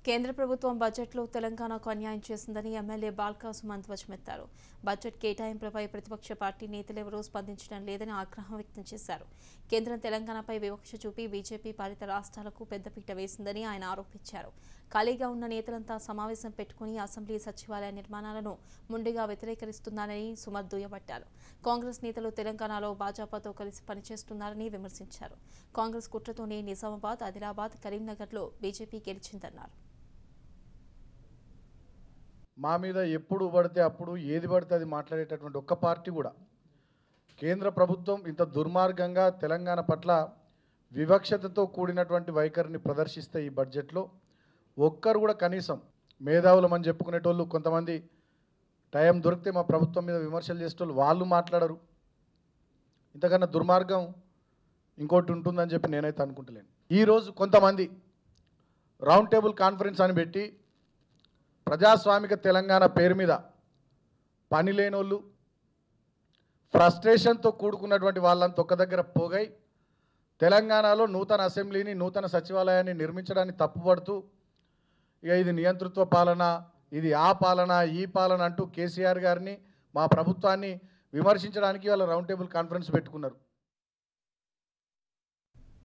కేంద్ర ప్రభుత్వం బడ్జెట్లో తెలంగాణకు అన్యాయం చేసిందని ఎమ్మెల్యే బాల్కా సుమంత్ ధ్వజమెత్తారు బడ్జెట్ కేటాయింపులపై ప్రతిపక్ష పార్టీ నేతలెవరూ స్పందించడం లేదని ఆగ్రహం వ్యక్తం చేశారు కేంద్రం తెలంగాణపై వివక్ష చూపి బీజేపీ పాలిత రాష్ట్రాలకు పెద్దపీట వేసిందని ఆయన ఆరోపించారు ఖాళీగా ఉన్న నేతలంతా సమావేశం పెట్టుకుని అసెంబ్లీ సచివాలయ నిర్మాణాలను ముందుగా వ్యతిరేకరిస్తున్నారని సుమత్ దుయ్యబట్టారు కాంగ్రెస్ నేతలు తెలంగాణలో భాజపాతో కలిసి పనిచేస్తున్నారని విమర్శించారు కాంగ్రెస్ కుట్రతోనే నిజామాబాద్ ఆదిలాబాద్ కరీంనగర్లో బీజేపీ గెలిచిందన్నారు మా మీద ఎప్పుడు పడితే అప్పుడు ఏది పడితే అది మాట్లాడేటటువంటి ఒక్క పార్టీ కూడా కేంద్ర ప్రభుత్వం ఇంత దుర్మార్గంగా తెలంగాణ పట్ల వివక్షతతో కూడినటువంటి వైఖరిని ప్రదర్శిస్తే ఈ బడ్జెట్లో ఒక్కరు కూడా కనీసం మేధావులమని చెప్పుకునేటోళ్ళు కొంతమంది టైం దొరికితే మా ప్రభుత్వం మీద విమర్శలు చేసేటోళ్ళు వాళ్ళు మాట్లాడరు ఇంతకన్నా దుర్మార్గం ఇంకోటి ఉంటుందని చెప్పి నేనైతే అనుకుంటలేను ఈరోజు కొంతమంది రౌండ్ టేబుల్ కాన్ఫరెన్స్ అని పెట్టి ప్రజాస్వామిక తెలంగాణ పేరు మీద పని లేనోళ్ళు ఫ్రస్ట్రేషన్తో కూడుకున్నటువంటి వాళ్ళంతా ఒక్క దగ్గర పోగై తెలంగాణలో నూతన అసెంబ్లీని నూతన సచివాలయాన్ని నిర్మించడాన్ని తప్పుపడుతూ ఇక ఇది నియంతృత్వ పాలన ఇది ఆ పాలన ఈ పాలన అంటూ కేసీఆర్ గారిని మా ప్రభుత్వాన్ని విమర్శించడానికి వాళ్ళ రౌండ్ టేబుల్ కాన్ఫరెన్స్ పెట్టుకున్నారు